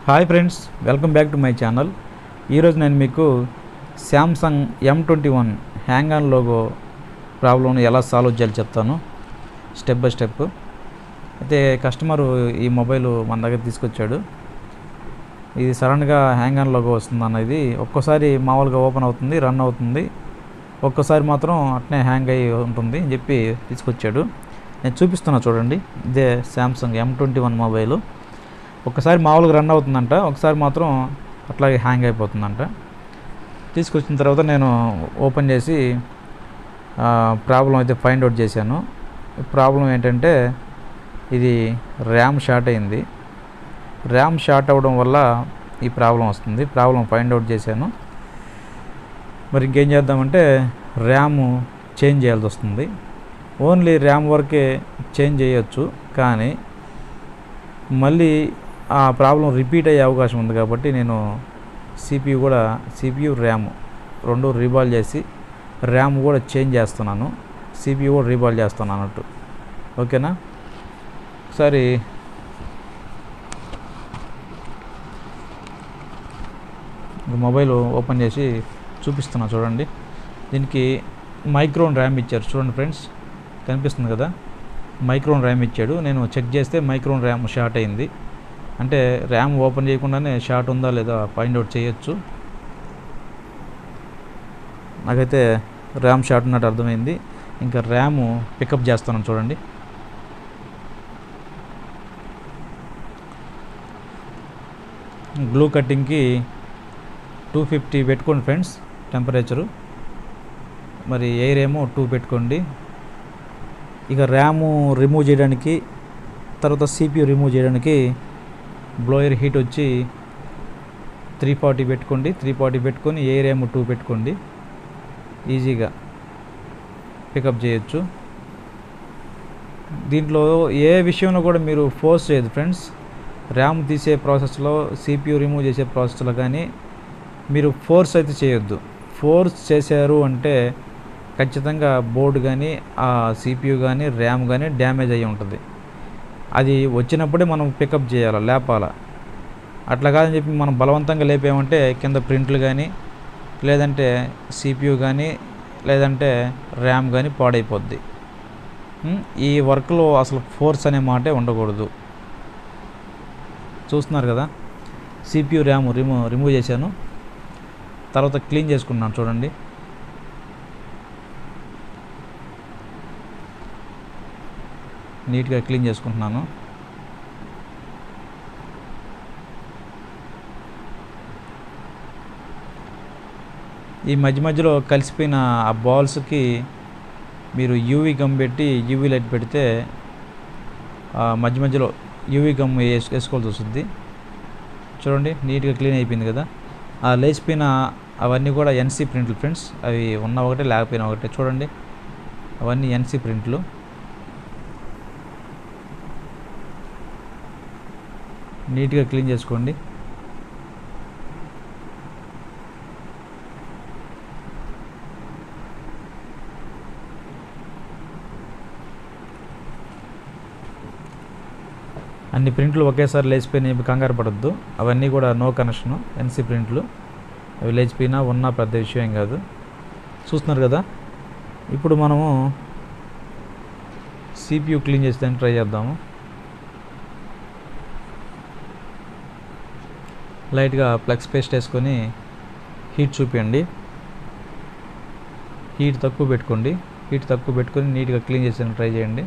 Hi friends welcome back to my channel ఈరోజు నేను మీకు Samsung M twenty one hang on logo ప్రాబ్లమ్ని ఎలా సాల్వ్ చేయాలో చెప్తాను స్టెప్ బై స్టెప్ అయితే కస్టమరు ఈ మొబైల్ మన దగ్గర తీసుకొచ్చాడు ఇది సడన్గా హ్యాంగ్ ఆన్ లోగో వస్తుంది అన్నది ఒక్కోసారి మామూలుగా ఓపెన్ అవుతుంది రన్ అవుతుంది ఒక్కోసారి మాత్రం అట్నే హ్యాంగ్ అయ్యి ఉంటుంది అని చెప్పి తీసుకొచ్చాడు నేను చూపిస్తున్నా చూడండి ఇదే Samsung M twenty one mobile ఒకసారి మామూలుగా రన్ అవుతుందంట ఒకసారి మాత్రం అట్లాగే హ్యాంగ్ అయిపోతుందంట తీసుకొచ్చిన తర్వాత నేను ఓపెన్ చేసి ప్రాబ్లం అయితే ఫైండ్ అవుట్ చేశాను ప్రాబ్లం ఏంటంటే ఇది ర్యామ్ షార్ట్ అయింది ర్యామ్ షార్ట్ అవ్వడం వల్ల ఈ ప్రాబ్లం వస్తుంది ప్రాబ్లం ఫైండ్ అవుట్ చేశాను మరి ఇంకేం చేద్దామంటే ర్యామ్ చేంజ్ చేయాల్సి వస్తుంది ఓన్లీ ర్యామ్ వరకే చేంజ్ చేయొచ్చు కానీ మళ్ళీ ఆ ప్రాబ్లం రిపీట్ అయ్యే అవకాశం ఉంది కాబట్టి నేను సిపియు కూడా సిపియు ర్యామ్ రెండు రీబాల్ చేసి ర్యామ్ కూడా చేంజ్ చేస్తున్నాను సిపియు కూడా రీబాల్ చేస్తాను అన్నట్టు ఓకేనా ఒకసారి మొబైల్ ఓపెన్ చేసి చూపిస్తున్నా చూడండి దీనికి మైక్రోన్ ర్యామ్ ఇచ్చారు చూడండి ఫ్రెండ్స్ కనిపిస్తుంది కదా మైక్రోన్ ర్యామ్ ఇచ్చాడు నేను చెక్ చేస్తే మైక్రోన్ ర్యామ్ షార్ట్ అయింది అంటే ర్యామ్ ఓపెన్ చేయకుండానే షార్ట్ ఉందా లేదా ఫైండ్ అవుట్ చేయొచ్చు నాకైతే ర్యామ్ షార్ట్ ఉన్నట్టు అర్థమైంది ఇంకా ర్యామ్ పికప్ చేస్తాను చూడండి గ్లూ కట్టింగ్కి టూ ఫిఫ్టీ పెట్టుకోండి ఫ్రెండ్స్ టెంపరేచరు మరి ఎయిర్ ఏమో టూ పెట్టుకోండి ఇక ర్యాము రిమూవ్ చేయడానికి తర్వాత సిపియు రిమూవ్ చేయడానికి బ్లోయర్ హీట్ వచ్చి త్రీ ఫార్టీ పెట్టుకోండి త్రీ ఫార్టీ పెట్టుకొని ఎయిర్ ఏమో టూ పెట్టుకోండి ఈజీగా పికప్ చేయొచ్చు దీంట్లో ఏ విషయంలో కూడా మీరు ఫోర్స్ చేయదు ఫ్రెండ్స్ ర్యామ్ తీసే ప్రాసెస్లో సిపియు రిమూవ్ చేసే ప్రాసెస్లో కానీ మీరు ఫోర్స్ అయితే చేయొద్దు ఫోర్స్ చేశారు అంటే ఖచ్చితంగా బోర్డు కానీ ఆ సిపియు కానీ ర్యామ్ కానీ డ్యామేజ్ అయ్యి ఉంటుంది అది వచ్చినప్పుడే మనం పికప్ చేయాలి లేపాల అట్లా కాదని చెప్పి మనం బలవంతంగా లేపామంటే కింద ప్రింట్లు కానీ లేదంటే సిపియు కానీ లేదంటే ర్యామ్ కానీ పాడైపోద్ది ఉం? ఈ వర్క్లో అసలు ఫోర్స్ అనే మాటే ఉండకూడదు చూస్తున్నారు కదా సిపియు ర్యామ్ రిమూవ్ రిమూవ్ చేశాను తర్వాత క్లీన్ చేసుకున్నాను చూడండి నీట్గా క్లీన్ చేసుకుంటున్నాను ఈ మధ్య మధ్యలో కలిసిపోయిన ఆ బాల్స్కి మీరు యూవీ గమ్ పెట్టి యూవీ లైట్ పెడితే ఆ మధ్య మధ్యలో యూవీ గమ్ వేసు వేసుకోవాల్సి వస్తుంది చూడండి నీట్గా క్లీన్ అయిపోయింది కదా ఆ లేచిపోయిన అవన్నీ కూడా ఎన్సీ ప్రింట్లు ఫ్రెండ్స్ అవి ఉన్న ఒకటే లేకపోయినా ఒకటే చూడండి అవన్నీ ఎన్సీ ప్రింట్లు నీట్గా క్లీన్ చేసుకోండి అన్ని ప్రింట్లు ఒకేసారి లేచిపోయినాయి కంగారు పడద్దు అవన్నీ కూడా నో కనెక్షను ఎన్సీ ప్రింట్లు అవి లేచిపోయినా ఉన్నా పెద్ద విషయం కాదు చూస్తున్నారు కదా ఇప్పుడు మనము సిపియు క్లీన్ చేసేదానికి ట్రై చేద్దాము లైట్గా ప్లగ్స్ పేస్ట్ వేసుకొని హీట్ చూపించండి హీట్ తక్కువ పెట్టుకోండి హీట్ తక్కువ పెట్టుకొని నీట్గా క్లీన్ చేసేందుకు ట్రై చేయండి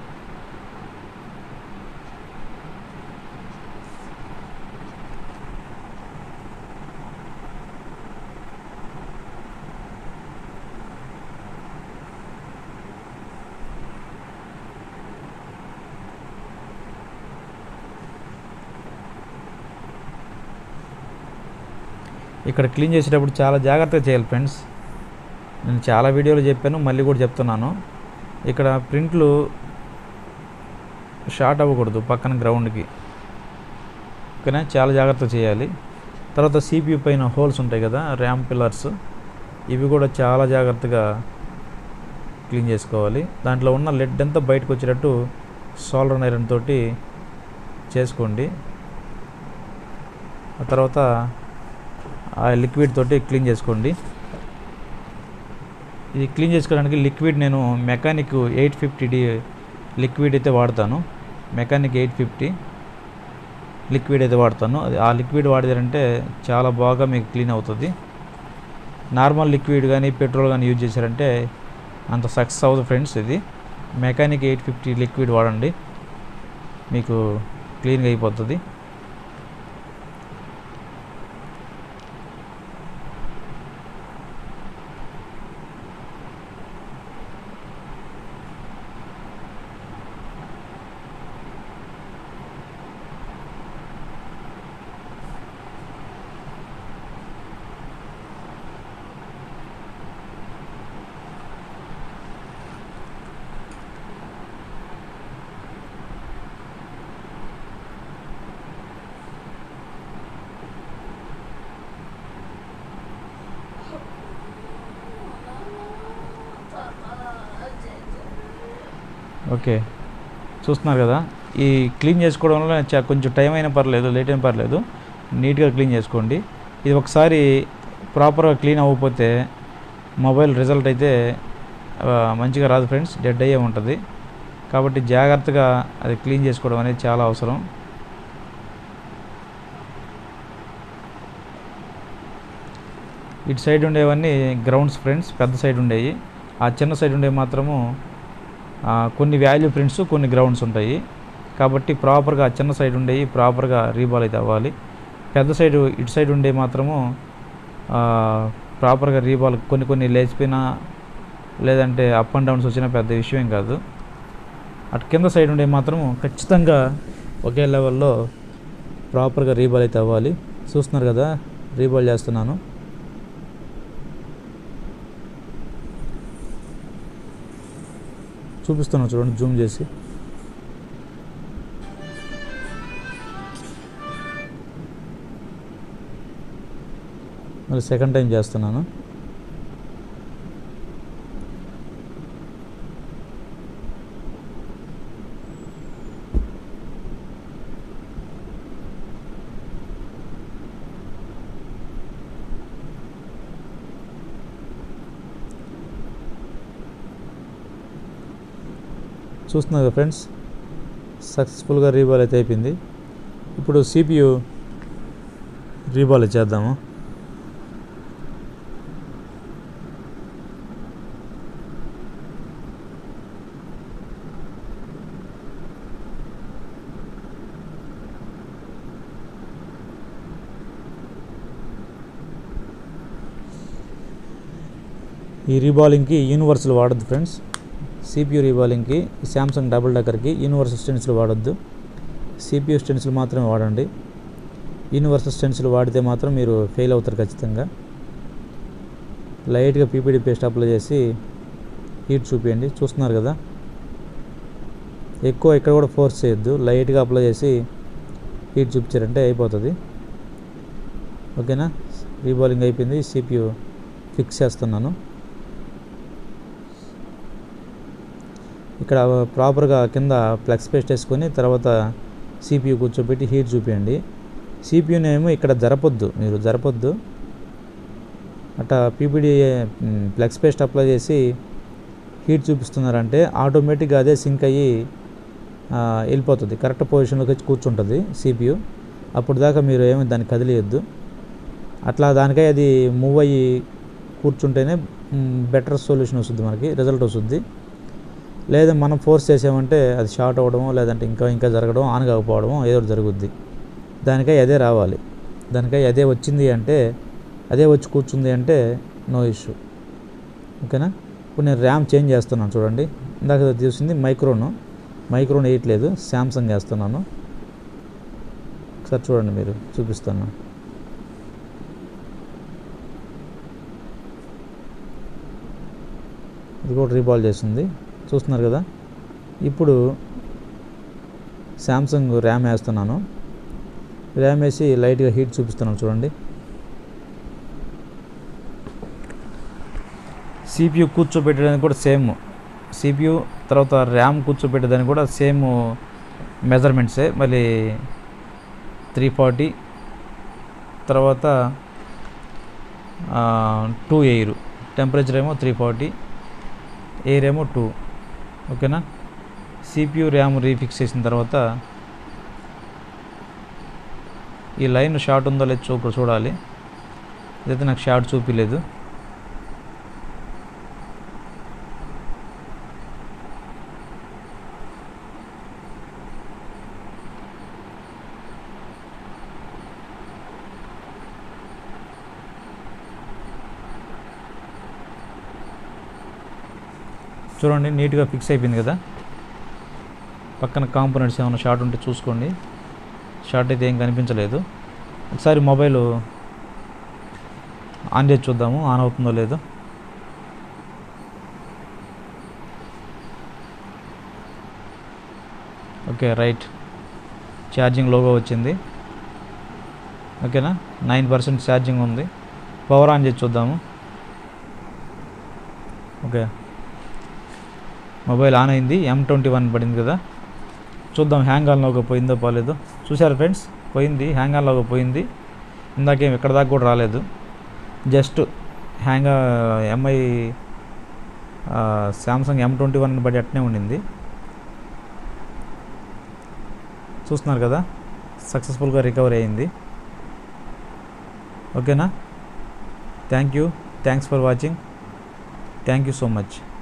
ఇక్కడ క్లీన్ చేసేటప్పుడు చాలా జాగ్రత్తగా చేయాలి ఫ్రెండ్స్ నేను చాలా వీడియోలు చెప్పాను మళ్ళీ కూడా చెప్తున్నాను ఇక్కడ ప్రింట్లు షార్ట్ అవ్వకూడదు పక్కన గ్రౌండ్కి ఓకేనా చాలా జాగ్రత్త చేయాలి తర్వాత సిపియు పైన హోల్స్ ఉంటాయి కదా ర్యామ్ పిల్లర్స్ ఇవి కూడా చాలా జాగ్రత్తగా క్లీన్ చేసుకోవాలి దాంట్లో ఉన్న లెడ్ అంతా బయటకు వచ్చేటట్టు సోలర్ ఐరన్ తోటి చేసుకోండి ఆ తర్వాత ఆ లిక్విడ్ తోటి క్లీన్ చేసుకోండి ఇది క్లీన్ చేసుకోవడానికి లిక్విడ్ నేను mechanic eight fifty D liquid అయితే వాడతాను మెకానిక్ ఎయిట్ ఫిఫ్టీ లిక్విడ్ అయితే వాడతాను అది ఆ లిక్విడ్ వాడారంటే చాలా బాగా మీకు క్లీన్ అవుతుంది నార్మల్ లిక్విడ్ కానీ పెట్రోల్ కానీ యూజ్ చేశారంటే అంత సక్సెస్ అవ్వదు ఫ్రెండ్స్ ఇది మెకానిక్ ఎయిట్ ఫిఫ్టీ లిక్విడ్ వాడండి మీకు క్లీన్గా అయిపోతుంది ఓకే చూస్తున్నారు కదా ఈ క్లీన్ చేసుకోవడంలో చా- కొంచెం టైం అయినా పర్లేదు లేట్ అయినా పర్లేదు నీట్గా క్లీన్ చేసుకోండి ఇది ఒకసారి ప్రాపర్గా క్లీన్ అవ్వకపోతే మొబైల్ రిజల్ట్ అయితే ఆ, మంచిగా రాదు ఫ్రెండ్స్ డెడ్ అయ్యే ఉంటుంది కాబట్టి జాగ్రత్తగా అది క్లీన్ చేసుకోవడం అనేది చాలా అవసరం ఇటు సైడ్ ఉండేవన్నీ గ్రౌండ్స్ ఫ్రెండ్స్ పెద్ద సైడ్ ఉండేవి ఆ చిన్న సైడ్ ఉండేవి మాత్రము ఆ, కొన్ని వాల్యూ ప్రింట్స్ కొన్ని గ్రౌండ్స్ ఉంటాయి కాబట్టి ప్రాపర్గా చిన్న సైడ్ ఉండేవి ప్రాపర్గా రీబాల్ అయితే అవ్వాలి పెద్ద సైడ్ ఇటు సైడ్ ఉండే మాత్రము ఆ, ప్రాపర్గా రీబాల్ కొన్ని కొన్ని లేచిపోయినా లేదంటే అప్ అండ్ డౌన్స్ వచ్చినా పెద్ద విషయం కాదు అటు కింద సైడ్ ఉండే మాత్రము ఖచ్చితంగా ఒకే లెవెల్లో ప్రాపర్గా రీబాల్ అయితే అవ్వాలి చూస్తున్నారు కదా రీబాల్ చేస్తున్నాను చూపిస్తున్నాను చూడండి జూమ్ చేసి మళ్ళీ సెకండ్ టైం చేస్తున్నాను చూస్తున్నారు కదా ఫ్రెండ్స్ సక్సెస్ఫుల్గా రీబాల్ అయితే అయిపోయింది ఇప్పుడు సిపియు రీబాల్ చేద్దాము ఈ రీబాలింగ్కి యూనివర్సల్ వాడద్దు ఫ్రెండ్స్ సిపియు రీబాలింగ్కి శాంసంగ్ డబుల్ డెక్కర్కి యూనివర్సల్ స్టెన్సిల్ వాడొద్దు సిపియు స్టెన్సిల్ మాత్రమే వాడండి యూనివర్సల్ స్టెన్సిల్ వాడితే మాత్రం మీరు ఫెయిల్ అవుతారు ఖచ్చితంగా లైట్గా పీపీడీ పేస్ట్ అప్లై చేసి హీట్ చూపించండి చూస్తున్నారు కదా ఎక్కువ ఇక్కడ కూడా ఫోర్స్ చేయొద్దు లైట్గా అప్లై చేసి హీట్ చూపించారంటే అయిపోతుంది ఓకేనా రీబాలింగ్ అయిపోయింది సిపియు ఫిక్స్ చేస్తున్నాను ఇక్కడ ప్రాపర్గా కింద ఫ్లెక్స్ పేస్ట్ వేసుకొని తర్వాత సిపియు కూర్చోబెట్టి హీట్ చూపించండి సిపియుని ఏమో ఇక్కడ జరపొద్దు మీరు జరపొద్దు అట్లా పీపీడీ ఫ్లెక్స్ పేస్ట్ అప్లై చేసి హీట్ చూపిస్తున్నారంటే ఆటోమేటిక్గా అదే సింక్ అయ్యి ఆ, వెళ్ళిపోతుంది కరెక్ట్ పొజిషన్లోకి వచ్చి కూర్చుంటుంది సిపియు అప్పుడు దాకా మీరు ఏమి దాన్ని కదిలియొద్దు అట్లా దానికై అది మూవ్ అయ్యి కూర్చుంటేనే బెటర్ సొల్యూషన్ వస్తుంది మనకి రిజల్ట్ వస్తుంది లేదా మనం ఫోర్స్ చేసామంటే అది షార్ట్ అవ్వడమో లేదంటే ఇంకా ఇంకా జరగడం ఆన్ కాకపోవడమో ఏదో ఒకటి జరుగుద్ది దానికై అదే రావాలి దానికై అదే వచ్చింది అంటే అదే వచ్చి కూర్చుంది అంటే నో ఇష్యూ ఓకేనా ఇప్పుడు నేను ర్యామ్ చేంజ్ చేస్తున్నాను చూడండి ఇందాక చూసింది మైక్రోను మైక్రోన్ వేయట్లేదు శాంసంగ్ వేస్తున్నాను ఒకసారి చూడండి మీరు చూపిస్తాను ఇది కూడా రీబాల్ చేస్తుంది చూస్తున్నారు కదా ఇప్పుడు శాంసంగ్ ర్యామ్ వేస్తున్నాను ర్యామ్ వేసి లైట్గా హీట్ చూపిస్తున్నాను చూడండి సిపియు కూర్చోబెట్టడానికి కూడా సేమ్ సిపియు తర్వాత ర్యామ్ కూర్చోబెట్టేదానికి కూడా సేమ్ మెజర్మెంట్సే మళ్ళీ త్రీ ఫార్టీ తర్వాత టూ ఎయిర్ టెంపరేచర్ ఏమో త్రీ ఫార్టీ ఎయిర్ ఏమో టూ ఓకేనా సిపియు ర్యామ్ రీఫిక్స్ చేసిన తర్వాత ఈ లైన్ షార్ట్ ఉందో లేదో చూ చూడాలి ఇదైతే నాకు షార్ట్ చూపించలేదు చూడండి నీట్గా ఫిక్స్ అయిపోయింది కదా పక్కన కాంపోనెంట్స్ ఏమైనా షార్ట్ ఉంటే చూసుకోండి షార్ట్ అయితే ఏం కనిపించలేదు ఒకసారి మొబైల్ ఆన్ చేసి చూద్దాము ఆన్ అవుతుందో లేదో ఓకే రైట్ ఛార్జింగ్ లోగో వచ్చింది ఓకేనా నైన్ పర్సెంట్ ఛార్జింగ్ ఉంది పవర్ ఆన్ చేసి చూద్దాము ఓకే మొబైల్ ఆన్ అయింది ఎం ట్వంటీ వన్ పడింది కదా చూద్దాం హ్యాంగ్ ఆన్లోకి పోయిందో పోలేదో చూసారు ఫ్రెండ్స్ పోయింది హ్యాంగ్ ఆన్లోకి పోయింది ఇందాకేం ఇక్కడ దాకా కూడా రాలేదు జస్ట్ హ్యాంగ్ ఎంఐ Samsung M twenty one body అట్నే ఉండింది చూస్తున్నారు కదా సక్సెస్ఫుల్గా రికవర్ అయ్యింది ఓకేనా thank you thanks for watching thank you so much